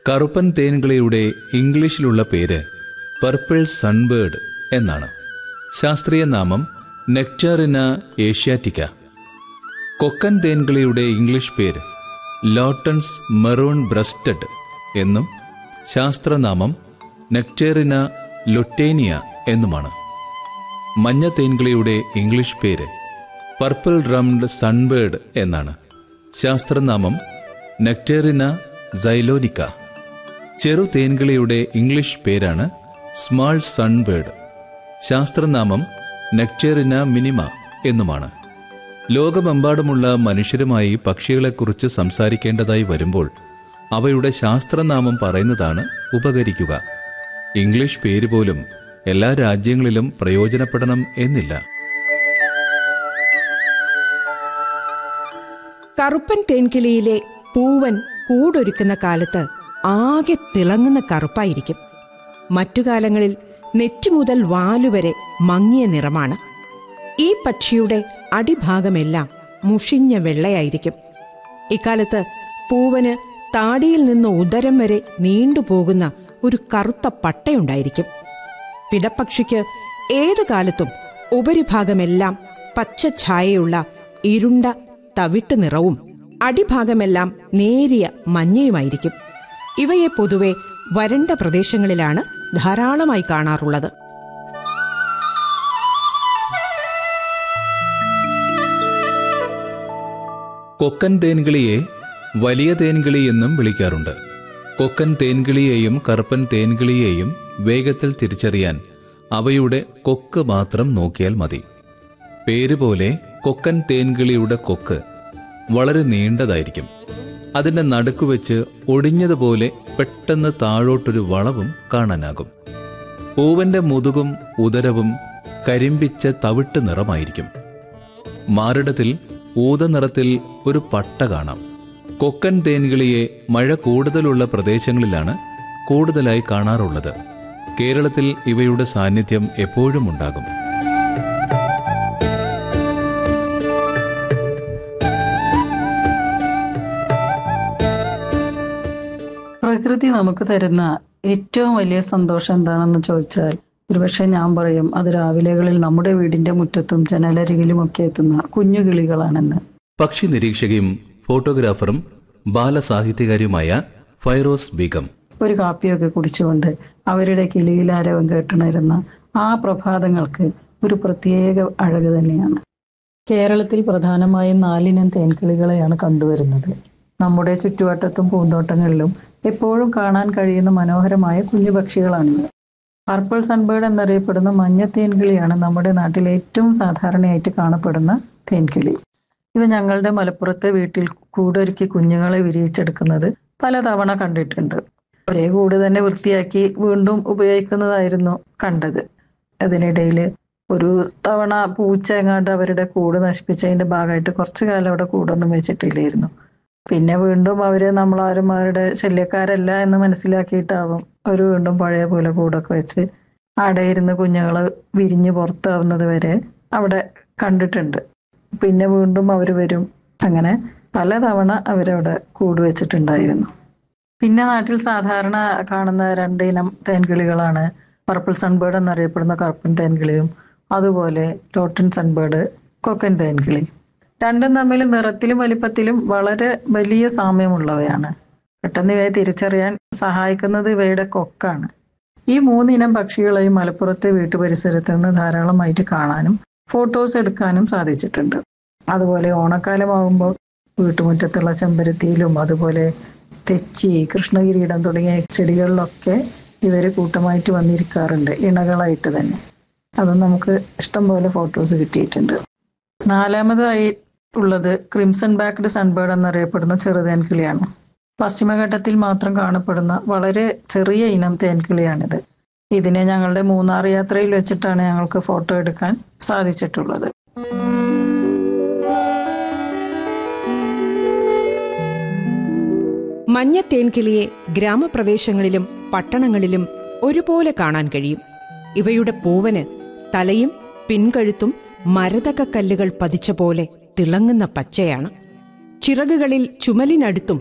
കറുപ്പൻ തേൻകിളിയുടെ ഇംഗ്ലീഷിലുള്ള പേര് purple sunbird എന്നാണ് ശാസ്ത്രീയ നാമം നെക്ടാറിന ഏഷ്യാറ്റിക്ക കൊക്കൻ തേൻകിളിയുടെ ഇംഗ്ലീഷ് പേര് ലോട്ടൺസ് മെറൂൺ ബ്രസ്റ്റഡ് എന്നും ശാസ്ത്രനാമം നെക്ടേറിന ലൊട്ടേനിയ എന്നുമാണ് മഞ്ഞ തേൻകിളിയുടെ ഇംഗ്ലീഷ് പേര് പർപ്പിൾ റംഡ് സൺബേർഡ് എന്നാണ് ശാസ്ത്രനാമം നെക്ടേറിന സൈലോനിക്ക ചെറു തേൻകിളിയുടെ ഇംഗ്ലീഷ് പേരാണ് സ്മാൾ സൺബേർഡ് ശാസ്ത്രനാമം നെക്ടേറിന മിനിമ എന്നുമാണ് ലോകമെമ്പാടുമുള്ള മനുഷ്യരുമായി പക്ഷികളെക്കുറിച്ച് സംസാരിക്കേണ്ടതായി വരുമ്പോൾ അവയുടെ ശാസ്ത്രനാമം പറയുന്നതാണ് ഉപകരിക്കുക ഇംഗ്ലീഷ് പേര് പോലും എല്ലാ രാജ്യങ്ങളിലും പ്രയോജനപ്പെടണം എന്നില്ല കറുപ്പൻ തേൻകിളിയിലെ പൂവൻ കൂടൊരുക്കുന്ന കാലത്ത് ആകെ തിളങ്ങുന്ന കറുപ്പായിരിക്കും മറ്റു കാലങ്ങളിൽ നെറ്റി മുതൽ വാലുവരെ മങ്ങിയ നിറമാണ് ഈ പക്ഷിയുടെ അടിഭാഗമെല്ലാം മുഷിഞ്ഞ വെള്ളയായിരിക്കും ഇക്കാലത്ത് പൂവന് താടിയിൽ നിന്ന് ഉദരം വരെ നീണ്ടുപോകുന്ന ഒരു കറുത്ത പട്ടയുണ്ടായിരിക്കും പിടപ്പക്ഷിക്ക് ഏതു കാലത്തും ഉപരിഭാഗമെല്ലാം പച്ച ഛായയുള്ള ഇരുണ്ട തവിട്ട് നിറവും അടിഭാഗമെല്ലാം നേരിയ മഞ്ഞയുമായിരിക്കും ഇവയെ പൊതുവെ വരണ്ട പ്രദേശങ്ങളിലാണ് ധാരാളമായി കാണാറുള്ളത് കൊക്കൻ തേൻകിളിയെ വലിയ തേൻകിളി എന്നും വിളിക്കാറുണ്ട് കൊക്കൻ തേൻകിളിയെയും കറുപ്പൻ തേൻകിളിയെയും വേഗത്തിൽ തിരിച്ചറിയാൻ അവയുടെ കൊക്ക് മാത്രം നോക്കിയാൽ മതി പേരുപോലെ കൊക്കൻ തേൻകിളിയുടെ കൊക്ക് വളരെ നീണ്ടതായിരിക്കും അതിന്റെ നടുക്ക് വെച്ച് ഒടിഞ്ഞതുപോലെ പെട്ടെന്ന് താഴോട്ടൊരു വളവും കാണാനാകും പൂവന്റെ മുതുകും ഉദരവും കരിമ്പിച്ച തവിട്ട് നിറമായിരിക്കും മാറിടത്തിൽ ഊത നിറത്തിൽ ഒരു പട്ട കാണാം കൊക്കൻ തേൻകിളിയെ മഴ കൂടുതലുള്ള പ്രദേശങ്ങളിലാണ് കൂടുതലായി കാണാറുള്ളത് കേരളത്തിൽ ഇവയുടെ സാന്നിധ്യം എപ്പോഴും ഉണ്ടാകും പ്രകൃതി നമുക്ക് തരുന്ന ഏറ്റവും വലിയ സന്തോഷം എന്താണെന്ന് ചോദിച്ചാൽ ഒരുപക്ഷെ ഞാൻ പറയും അത് രാവിലെകളിൽ നമ്മുടെ വീടിന്റെ മുറ്റത്തും ജനലരികിലും ഒക്കെ എത്തുന്ന കുഞ്ഞു കിളികളാണെന്ന് പക്ഷി നിരീക്ഷകയും ഫോട്ടോഗ്രാഫറും ബാലസാഹിത്യകാരിയുമായ ഫൈറോസ് ബീഗം ഒരു കാപ്പിയൊക്കെ കുടിച്ചുകൊണ്ട് അവരുടെ കിളിയിലാരവം കേട്ടുണരുന്ന ആ പ്രഭാതങ്ങൾക്ക് ഒരു പ്രത്യേക അഴക് തന്നെയാണ് കേരളത്തിൽ പ്രധാനമായും നാലിനം തേൻകിളികളെയാണ് കണ്ടുവരുന്നത് നമ്മുടെ ചുറ്റുവട്ടത്തും പൂന്തോട്ടങ്ങളിലും എപ്പോഴും കാണാൻ കഴിയുന്ന മനോഹരമായ കുഞ്ഞു പക്ഷികളാണിവ പർപ്പിൾ സൺബേർഡ് എന്നറിയപ്പെടുന്ന മഞ്ഞ തേൻകിളിയാണ് നമ്മുടെ നാട്ടിൽ ഏറ്റവും സാധാരണയായിട്ട് കാണപ്പെടുന്ന തേൻകിളി ഇത് ഞങ്ങളുടെ മലപ്പുറത്തെ വീട്ടിൽ കൂടൊരുക്കി കുഞ്ഞുങ്ങളെ വിരിയിച്ചെടുക്കുന്നത് പലതവണ കണ്ടിട്ടുണ്ട് ഒരേ കൂട് തന്നെ വൃത്തിയാക്കി വീണ്ടും ഉപയോഗിക്കുന്നതായിരുന്നു കണ്ടത് അതിനിടയിൽ ഒരു തവണ പൂച്ച എങ്ങാണ്ട് അവരുടെ കൂട് നശിപ്പിച്ചതിന്റെ ഭാഗമായിട്ട് കുറച്ചു കാലം അവിടെ കൂടൊന്നും വെച്ചിട്ടില്ലായിരുന്നു പിന്നെ വീണ്ടും അവര് നമ്മളാരും അവരുടെ ശല്യക്കാരല്ല എന്ന് മനസ്സിലാക്കിയിട്ടാവും അവർ വീണ്ടും പഴയ പോലെ കൂടൊക്കെ വെച്ച് അവിടെ ഇരുന്ന് കുഞ്ഞുങ്ങൾ വിരിഞ്ഞ് പുറത്താവുന്നത് വരെ അവിടെ കണ്ടിട്ടുണ്ട് പിന്നെ വീണ്ടും അവർ വരും അങ്ങനെ പലതവണ അവരവിടെ കൂട് വെച്ചിട്ടുണ്ടായിരുന്നു പിന്നെ നാട്ടിൽ സാധാരണ കാണുന്ന രണ്ട് ഇനം തേൻകിളികളാണ് പർപ്പിൾ സൺബേർഡ് എന്നറിയപ്പെടുന്ന കറുപ്പൻ തേൻകിളിയും അതുപോലെ ലോട്ടൻ സൺബേർഡ് കൊക്കൻ തേൻകിളി രണ്ടും തമ്മിൽ നിറത്തിലും വലിപ്പത്തിലും വളരെ വലിയ സാമ്യമുള്ളവയാണ് പെട്ടെന്ന് ഇവയെ തിരിച്ചറിയാൻ സഹായിക്കുന്നത് ഇവയുടെ കൊക്കാണ് ഈ മൂന്നിനം പക്ഷികളെയും മലപ്പുറത്തെ വീട്ടുപരിസരത്ത് നിന്ന് ധാരാളമായിട്ട് കാണാനും ഫോട്ടോസ് എടുക്കാനും സാധിച്ചിട്ടുണ്ട് അതുപോലെ ഓണക്കാലമാകുമ്പോൾ വീട്ടുമുറ്റത്തുള്ള ചെമ്പരത്തിയിലും അതുപോലെ തെച്ചി കൃഷ്ണകിരീടം തുടങ്ങിയ ചെടികളിലൊക്കെ ഇവർ കൂട്ടമായിട്ട് വന്നിരിക്കാറുണ്ട് ഇണകളായിട്ട് തന്നെ അത് നമുക്ക് ഇഷ്ടം പോലെ ഫോട്ടോസ് കിട്ടിയിട്ടുണ്ട് നാലാമതായി ഉള്ളത് ക്രിംസൺ ബാക്ക്ഡ് സൺബേർഡ് എന്നറിയപ്പെടുന്ന ചെറുതേൻ കിളിയാണ് പശ്ചിമഘട്ടത്തിൽ മാത്രം കാണപ്പെടുന്ന വളരെ ചെറിയ ഇനം തേൻകിളിയാണിത് ഇതിനെ ഞങ്ങളുടെ മൂന്നാർ യാത്രയിൽ വെച്ചിട്ടാണ് ഞങ്ങൾക്ക് ഫോട്ടോ എടുക്കാൻ സാധിച്ചിട്ടുള്ളത് മഞ്ഞ തേൻകിളിയെ ഗ്രാമപ്രദേശങ്ങളിലും പട്ടണങ്ങളിലും ഒരുപോലെ കാണാൻ കഴിയും ഇവയുടെ പൂവന് തലയും പിൻകഴുത്തും മരതക കല്ലുകൾ പതിച്ച പോലെ തിളങ്ങുന്ന പച്ചയാണ് ചിറകുകളിൽ ചുമലിനടുത്തും